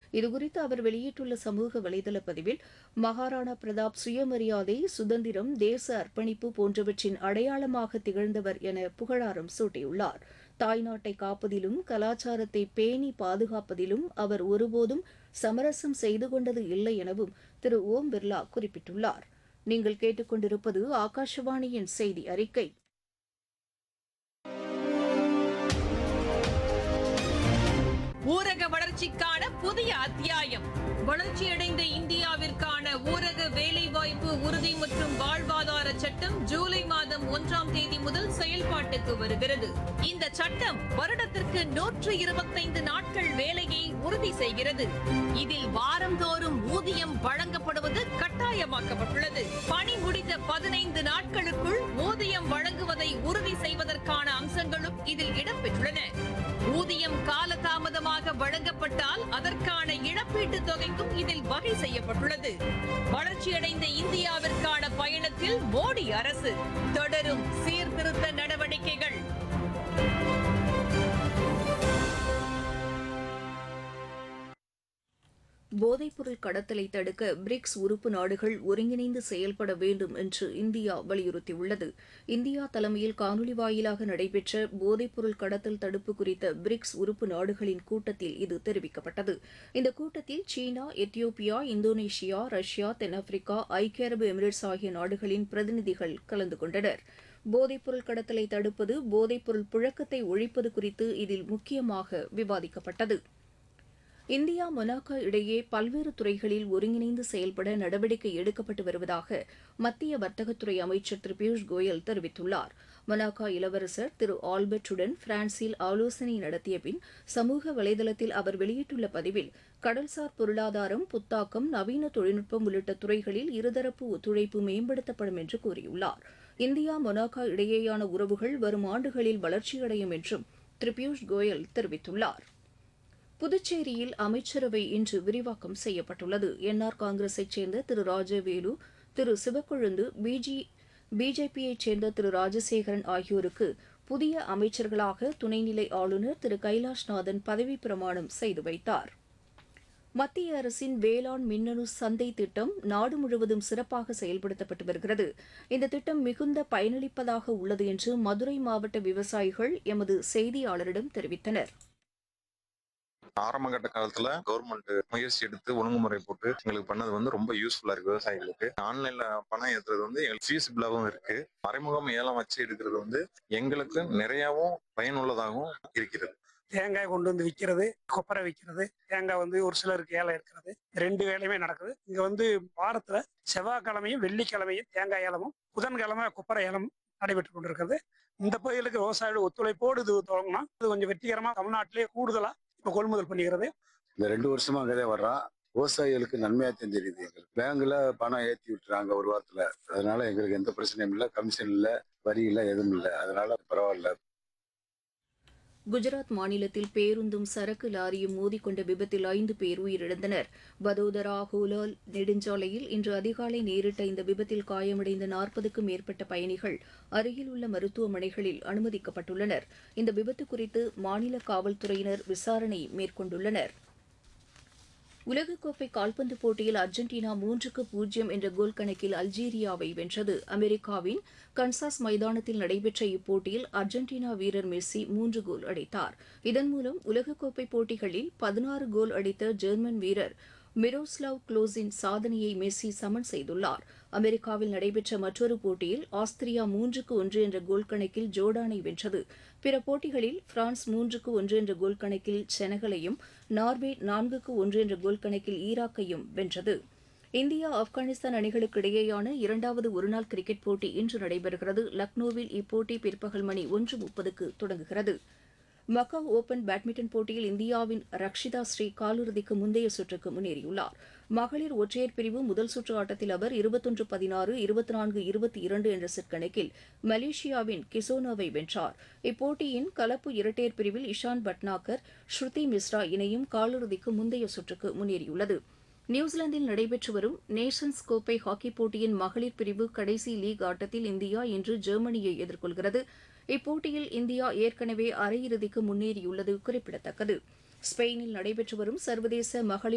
இதுகுறித்து அவர் வெளியிட்டுள்ள சமூக வலைதள பதிவில் மகாராணா பிரதாப் சுயமரியாதை சுதந்திரம் தேச அர்ப்பணிப்பு போன்றவற்றின் அடையாளமாக திகழ்ந்தவர் என புகழாரம் சூட்டியுள்ளார் தாய்நாட்டை காப்பதிலும் கலாச்சாரத்தை பேணி பாதுகாப்பதிலும் அவர் ஒருபோதும் சமரசம் செய்து கொண்டது இல்லை எனவும் திரு ஓம் பிர்லா குறிப்பிட்டுள்ளார் நீங்கள் கேட்டுக்கொண்டிருப்பது ஆகாஷவாணியின் செய்தி அறிக்கை ஊரக வளர்ச்சிக்கான புதிய அத்தியாயம் வளர்ச்சியடைந்த இந்தியாவிற்கான ஊரக வேலைவாய்ப்பு உறுதி மற்றும் வாழ்வாதார சட்டம் ஜூலை மாதம் ஒன்றாம் தேதி முதல் செயல்பாட்டுக்கு வருகிறது இந்த சட்டம் வருடத்திற்கு நூற்று இருபத்தைந்து நாட்கள் வேலையை உறுதி செய்கிறது இதில் வாரந்தோறும் ஊதியம் வழங்கப்படுவது கட்டாயமாக்கப்பட்டுள்ளது பணி முடிந்த பதினைந்து நாட்களுக்குள் ஊதியம் வழங்குவதை உறுதி செய்வதற்கான அம்சங்களும் இதில் இடம்பெற்றுள்ளன ஊதியம் காலதாமதமாக வழங்கப்பட்டால் அதற்கான இழப்பீட்டுத் தொகைக்கும் இதில் வகை செய்யப்பட்டுள்ளது வளர்ச்சியடைந்த இந்தியாவிற்கான பயணத்தில் மோடி அரசு தொடரும் சீர்திருத்த நடவடிக்கைகள் போதைப்பொருள் கடத்தலை தடுக்க பிரிக்ஸ் உறுப்பு நாடுகள் ஒருங்கிணைந்து செயல்பட வேண்டும் என்று இந்தியா வலியுறுத்தியுள்ளது இந்தியா தலைமையில் காணொலி வாயிலாக நடைபெற்ற போதைப்பொருள் கடத்தல் தடுப்பு குறித்த பிரிக்ஸ் உறுப்பு நாடுகளின் கூட்டத்தில் இது தெரிவிக்கப்பட்டது இந்த கூட்டத்தில் சீனா எத்தியோப்பியா இந்தோனேஷியா ரஷ்யா தென்னாப்பிரிக்கா ஐக்கிய அரபு எமிரேட்ஸ் ஆகிய நாடுகளின் பிரதிநிதிகள் கலந்து கொண்டனர் போதைப்பொருள் கடத்தலை தடுப்பது போதைப்பொருள் புழக்கத்தை ஒழிப்பது குறித்து இதில் முக்கியமாக விவாதிக்கப்பட்டது இந்தியா மொனாக்கோ இடையே பல்வேறு துறைகளில் ஒருங்கிணைந்து செயல்பட நடவடிக்கை எடுக்கப்பட்டு வருவதாக மத்திய வர்த்தகத்துறை அமைச்சர் திரு பியூஷ் கோயல் தெரிவித்துள்ளார் மொனாக்கோ இளவரசர் திரு ஆல்பர்ட்டுடன் பிரான்சில் ஆலோசனை நடத்திய பின் சமூக வலைதளத்தில் அவர் வெளியிட்டுள்ள பதிவில் கடல்சார் பொருளாதாரம் புத்தாக்கம் நவீன தொழில்நுட்பம் உள்ளிட்ட துறைகளில் இருதரப்பு ஒத்துழைப்பு மேம்படுத்தப்படும் என்று கூறியுள்ளார் இந்தியா மொனாக்கோ இடையேயான உறவுகள் வரும் ஆண்டுகளில் வளர்ச்சியடையும் என்றும் திரு பியூஷ் கோயல் தெரிவித்துள்ளார் புதுச்சேரியில் அமைச்சரவை இன்று விரிவாக்கம் செய்யப்பட்டுள்ளது என்ஆர் காங்கிரஸைச் சேர்ந்த திரு ராஜவேலு திரு சிவக்கொழுந்து பிஜி பிஜேபியைச் சேர்ந்த திரு ராஜசேகரன் ஆகியோருக்கு புதிய அமைச்சர்களாக துணைநிலை ஆளுநர் திரு கைலாஷ்நாதன் பதவிப் பிரமாணம் செய்து வைத்தார் மத்திய அரசின் வேளாண் மின்னணு சந்தை திட்டம் நாடு முழுவதும் சிறப்பாக செயல்படுத்தப்பட்டு வருகிறது இந்த திட்டம் மிகுந்த பயனளிப்பதாக உள்ளது என்று மதுரை மாவட்ட விவசாயிகள் எமது செய்தியாளரிடம் தெரிவித்தனர் ஆரம்ப கட்ட காலத்துல கவர்மெண்ட் முயற்சி எடுத்து ஒழுங்குமுறை போட்டு எங்களுக்கு பண்ணது வந்து ரொம்ப யூஸ்ஃபுல்லா இருக்கு விவசாயிகளுக்கு ஆன்லைன்ல பணம் ஏத்துறது வந்து எங்களுக்கு ஃபீஸிபிளாகவும் இருக்கு மறைமுகம் ஏலம் வச்சு எடுக்கிறது வந்து எங்களுக்கு நிறையவும் பயனுள்ளதாகவும் இருக்கிறது தேங்காய் கொண்டு வந்து விற்கிறது கொப்பரை விற்கிறது தேங்காய் வந்து ஒரு சிலருக்கு ஏலம் இருக்கிறது ரெண்டு வேலையுமே நடக்குது இங்க வந்து வாரத்துல செவ்வாய்க்கிழமையும் வெள்ளிக்கிழமையும் தேங்காய் ஏலமும் புதன்கிழமை கொப்பரை ஏலம் நடைபெற்று கொண்டிருக்கிறது இந்த பகுதிகளுக்கு விவசாயிகள் ஒத்துழைப்போடு இது தொடங்கினா இது கொஞ்சம் வெற்றிகரமா தமிழ்நாட்டிலே கூடுதலா இப்ப கொள்முதல் பண்ணிக்கிறது இந்த ரெண்டு வருஷமா அங்கதான் வர்றான் விவசாயிகளுக்கு நன்மையா தெரிஞ்சிருக்குது எங்களுக்கு பேங்க்ல பணம் ஏத்தி விட்டுறாங்க ஒரு வாரத்துல அதனால எங்களுக்கு எந்த பிரச்சனையும் இல்லை கமிஷன் இல்ல வரி இல்ல எதுவும் இல்லை அதனால பரவாயில்ல குஜராத் மாநிலத்தில் பேருந்தும் சரக்கு லாரியும் மோதிக்கொண்ட விபத்தில் ஐந்து பேர் உயிரிழந்தனர் வதோதரா ஹோலால் நெடுஞ்சாலையில் இன்று அதிகாலை நேரிட்ட இந்த விபத்தில் காயமடைந்த நாற்பதுக்கும் மேற்பட்ட பயணிகள் அருகில் உள்ள மருத்துவமனைகளில் அனுமதிக்கப்பட்டுள்ளனர் இந்த விபத்து குறித்து மாநில காவல்துறையினர் விசாரணை மேற்கொண்டுள்ளனர் உலகக்கோப்பை கால்பந்து போட்டியில் அர்ஜென்டினா மூன்றுக்கு பூஜ்ஜியம் என்ற கோல் கணக்கில் அல்ஜீரியாவை வென்றது அமெரிக்காவின் கன்சாஸ் மைதானத்தில் நடைபெற்ற இப்போட்டியில் அர்ஜென்டினா வீரர் மெஸ்ஸி மூன்று கோல் அடித்தார் இதன் மூலம் உலகக்கோப்பை போட்டிகளில் பதினாறு கோல் அடித்த ஜெர்மன் வீரர் மிரோஸ்லாவ் க்ளோஸின் சாதனையை மெஸ்ஸி சமன் செய்துள்ளார் அமெரிக்காவில் நடைபெற்ற மற்றொரு போட்டியில் ஆஸ்திரியா மூன்றுக்கு ஒன்று என்ற கோல் கணக்கில் ஜோர்டானை வென்றது பிற போட்டிகளில் பிரான்ஸ் மூன்றுக்கு ஒன்று என்ற கோல் கணக்கில் செனகலையும் நார்வே நான்குக்கு ஒன்று என்ற கோல் கணக்கில் ஈராக்கையும் வென்றது இந்தியா ஆப்கானிஸ்தான் அணிகளுக்கு இடையேயான இரண்டாவது ஒருநாள் கிரிக்கெட் போட்டி இன்று நடைபெறுகிறது லக்னோவில் இப்போட்டி பிற்பகல் மணி ஒன்று முப்பதுக்கு தொடங்குகிறது மக்காவ் ஓபன் பேட்மிண்டன் போட்டியில் இந்தியாவின் ரக்ஷிதா ஸ்ரீ காலிறுதிக்கு முந்தைய சுற்றுக்கு முன்னேறியுள்ளார் மகளிர் ஒற்றையர் பிரிவு முதல் சுற்று ஆட்டத்தில் அவர் இருபத்தொன்று பதினாறு இருபத்தி நான்கு இருபத்தி இரண்டு என்ற செட் கணக்கில் மலேசியாவின் கிசோனோவை வென்றார் இப்போட்டியின் கலப்பு இரட்டையர் பிரிவில் இஷான் பட்னாகர் ஸ்ருதி மிஸ்ரா இணையும் காலிறுதிக்கு முந்தைய சுற்றுக்கு முன்னேறியுள்ளது நியூசிலாந்தில் நடைபெற்று வரும் நேஷன்ஸ் கோப்பை ஹாக்கி போட்டியின் மகளிர் பிரிவு கடைசி லீக் ஆட்டத்தில் இந்தியா இன்று ஜெர்மனியை எதிர்கொள்கிறது இப்போட்டியில் இந்தியா ஏற்கனவே அரையிறுதிக்கு முன்னேறியுள்ளது குறிப்பிடத்தக்கது ஸ்பெயினில் நடைபெற்று வரும் சர்வதேச மகளிர்